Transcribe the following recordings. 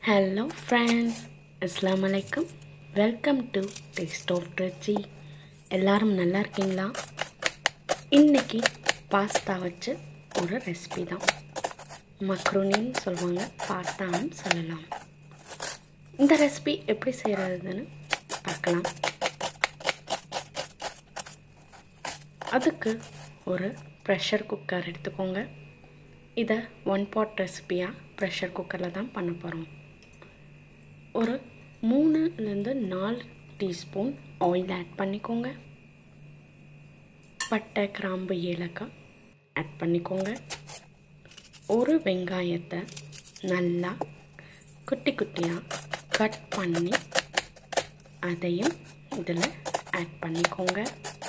hello friends அஸ்லாம் வலைக்கம் welcome to taste of Trichy எல்லாரும் நல்லா இருக்கீங்களா இன்னைக்கு பாஸ்தா வச்சு ஒரு ரெசிபி தான் மக்ரோனின்னு சொல்லுவாங்க பாஸ்தான்னு சொல்லலாம் இந்த ரெசிபி எப்படி செய்கிறதுன்னு பார்க்கலாம் அதுக்கு ஒரு ப்ரெஷர் குக்கர் எடுத்துக்கோங்க இதை ஒன் பாட் ரெசிபியாக ப்ரெஷர் குக்கரில் தான் பண்ண போகிறோம் ஒரு மூணுலேருந்து நாலு டீஸ்பூன் ஆயில் ஆட் பண்ணிக்கோங்க பட்டை கிராம்பு ஏலக்காய் ஆட் பண்ணிக்கோங்க ஒரு வெங்காயத்தை நல்லா குட்டி குட்டியாக கட் பண்ணி அதையும் இதில் ஆட் பண்ணிக்கோங்க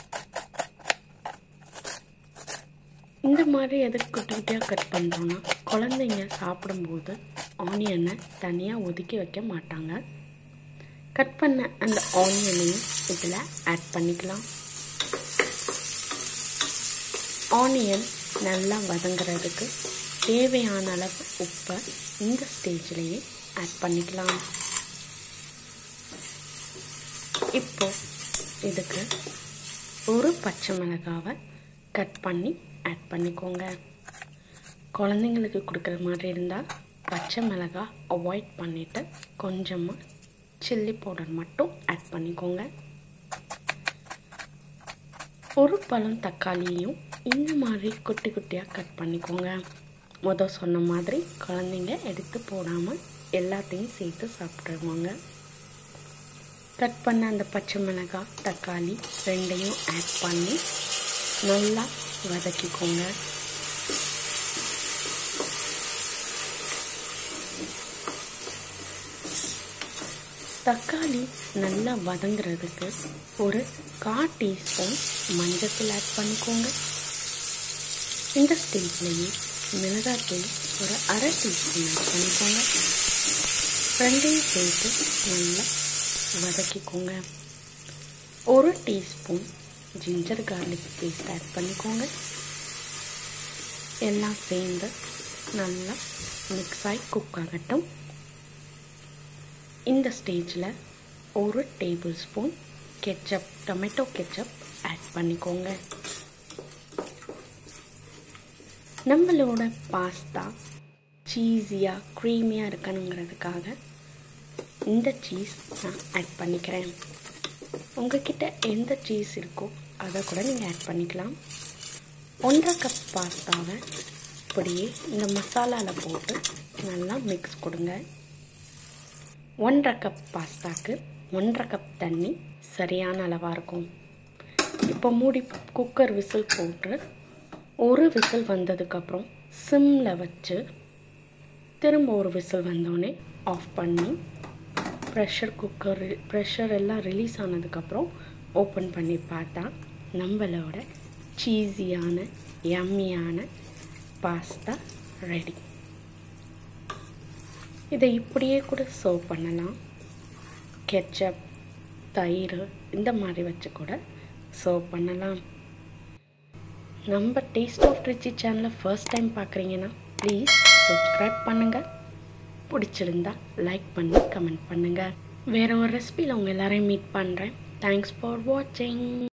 இந்த மாதிரி எதுக்கு குட்டி குட்டியாக கட் பண்ணுறோன்னா குழந்தைங்க சாப்பிடும்போது ஆனியனை தனியாக ஒதுக்கி வைக்க மாட்டாங்க கட் பண்ண அந்த ஆனியனையும் இதில் ஆட் பண்ணிக்கலாம் ஆனியன் நல்லா வதங்குறதுக்கு தேவையான அளவு உப்பை இந்த ஸ்டேஜ்லேயே ஆட் பண்ணிக்கலாம் இப்போ இதுக்கு ஒரு பச்சை மிளகாவை கட் பண்ணி ஆட் பண்ணிக்கோங்க குழந்தைங்களுக்கு கொடுக்குற மாதிரி இருந்தால் பச்சை மிளகாய் அவாய்ட் பண்ணிவிட்டு கொஞ்சமாக சில்லி பவுடர் மட்டும் ஆட் பண்ணிக்கோங்க ஒரு பழம் தக்காளியையும் இந்த மாதிரி குட்டி குட்டியாக கட் பண்ணிக்கோங்க மொதல் சொன்ன மாதிரி குழந்தைங்க எடுத்து போடாமல் எல்லாத்தையும் சேர்த்து சாப்பிட்ருவாங்க கட் பண்ண அந்த பச்சை மிளகாய் தக்காளி ரெண்டையும் ஆட் பண்ணி நல்லா வதக்கிக்கோங்க தக்காளி நல்லா வதங்குறதுக்கு ஒரு கால் டீஸ்பூன் மஞ்சத்தூள் ஆட் பண்ணிக்கோங்க இந்த ஸ்டேஜ்லேயே மிளகாத்தூள் ஒரு அரை டீஸ்பூன் ஆட் பண்ணிக்கோங்க ரெண்டையும் சேர்த்து நல்லா வதக்கிக்கோங்க ஒரு teaspoon ginger garlic paste add பண்ணிக்கோங்க எல்லாம் சேர்ந்து நல்லா மிக்ஸ் ஆகி குக் ஆகட்டும் இந்த ஸ்டேஜில் ஒரு tablespoon ketchup tomato ketchup add பண்ணிக்கோங்க நம்மளோட பாஸ்தா சீஸியாக க்ரீமியாக இருக்கணுங்கிறதுக்காக இந்த சீஸ் நான் ஆட் பண்ணிக்கிறேன் உங்ககிட்ட எந்த சீஸ் இருக்கோ அதை கூட நீங்கள் ஆட் பண்ணிக்கலாம் ஒன்றரை கப் பாஸ்தாவை இப்படியே இந்த மசாலாவில் போட்டு நல்லா மிக்ஸ் கொடுங்க ஒன்றரை கப் பாஸ்தாக்கு ஒன்றரை கப் தண்ணி சரியான அளவாக இருக்கும் இப்போ மூடி குக்கர் விசில் போட்டு ஒரு விசில் வந்ததுக்கப்புறம் சிம்மில் வச்சு திரும்ப ஒரு விசில் வந்தோடனே ஆஃப் பண்ணி ப்ரெஷர் குக்கர் ப்ரெஷர் எல்லாம் ரிலீஸ் ஆனதுக்கப்புறம் ஓப்பன் பண்ணி பார்த்தா நம்மளோட சீஸியான யம்மியான பாஸ்தா ரெடி இதை இப்படியே கூட சர்வ் பண்ணலாம் கெச்சப் தயிர் இந்த மாதிரி வச்சு கூட சர்வ் பண்ணலாம் நம்ம டேஸ்ட் ஆஃப் ரிச்சி சேனலை ஃபர்ஸ்ட் டைம் பார்க்குறீங்கன்னா ப்ளீஸ் சப்ஸ்கிரைப் பண்ணுங்கள் பிடிச்சிருந்தா லைக் பண்ணி கமெண்ட் பண்ணுங்கள் வேறு ஒரு ரெசிபியில் உங்கள் எல்லாரையும் மீட் பண்ணுறேன் தேங்க்ஸ் ஃபார் வாட்சிங்